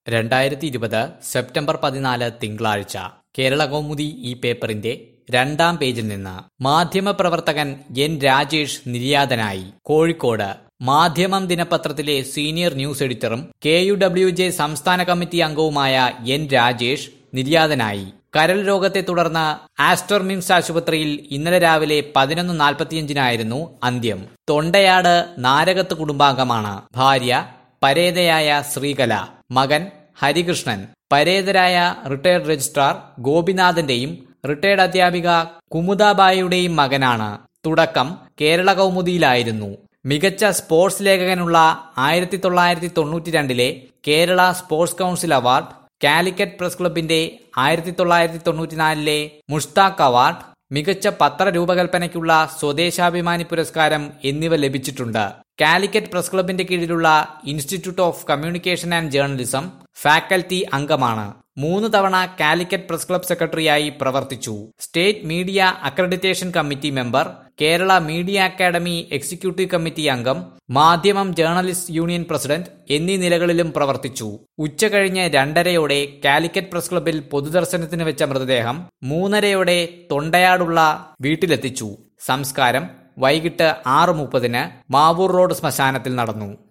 രണ്ടായിരത്തി ഇരുപത് സെപ്റ്റംബർ പതിനാല് തിങ്കളാഴ്ച കേരള കൗമുദി ഈ പേപ്പറിന്റെ രണ്ടാം പേജിൽ നിന്ന് മാധ്യമപ്രവർത്തകൻ എൻ രാജേഷ് നിര്യാതനായി കോഴിക്കോട് മാധ്യമം ദിനപത്രത്തിലെ സീനിയർ ന്യൂസ് എഡിറ്ററും കെ യു ഡബ്ല്യു ജെ സംസ്ഥാന കമ്മിറ്റി അംഗവുമായ എൻ രാജേഷ് നിര്യാതനായി കരൾ രോഗത്തെ തുടർന്ന് ആസ്റ്റർ മിംസ് ആശുപത്രിയിൽ ഇന്നലെ രാവിലെ പതിനൊന്ന് നാൽപ്പത്തിയഞ്ചിനായിരുന്നു അന്ത്യം തൊണ്ടയാട് നാരകത്ത് കുടുംബാംഗമാണ് ഭാര്യ പരേതയായ ശ്രീകല മകൻ ഹരികൃഷ്ണൻ പരേതരായ റിട്ടയർഡ് രജിസ്ട്രാർ ഗോപിനാഥന്റെയും റിട്ടയർഡ് അധ്യാപിക കുമുദാബായിയുടെയും മകനാണ് തുടക്കം കേരള കൗമുദിയിലായിരുന്നു മികച്ച സ്പോർട്സ് ലേഖകനുള്ള ആയിരത്തി തൊള്ളായിരത്തി തൊണ്ണൂറ്റി രണ്ടിലെ Kerala sports council award Calicut press ക്ലബിന്റെ ആയിരത്തി തൊള്ളായിരത്തി തൊണ്ണൂറ്റിനാലിലെ മുഷ്താഖ് അവാർഡ് മികച്ച പത്ര രൂപകൽപ്പനയ്ക്കുള്ള സ്വദേശാഭിമാനി പുരസ്കാരം എന്നിവ ലഭിച്ചിട്ടുണ്ട് കാലിക്കറ്റ് പ്രസ് ക്ലബിന്റെ കീഴിലുള്ള institute of communication and journalism faculty അംഗമാണ് മൂന്ന് തവണ കാലിക്കറ്റ് പ്രസ് ക്ലബ് സെക്രട്ടറിയായി പ്രവർത്തിച്ചു state media accreditation committee member Kerala media academy executive committee അംഗം മാധ്യമം ജേർണലിസ്റ്റ് യൂണിയൻ പ്രസിഡന്റ് എന്നീ നിലകളിലും പ്രവർത്തിച്ചു ഉച്ചകഴിഞ്ഞ് രണ്ടരയോടെ കാലിക്കറ്റ് പ്രസ് ക്ലബിൽ പൊതുദർശനത്തിന് വെച്ച മൃതദേഹം മൂന്നരയോടെ തൊണ്ടയാടുള്ള വീട്ടിലെത്തിച്ചു സംസ്കാരം വൈകിട്ട് ആറ് മുപ്പതിന് മാവൂർ റോഡ് ശ്മശാനത്തിൽ നടന്നു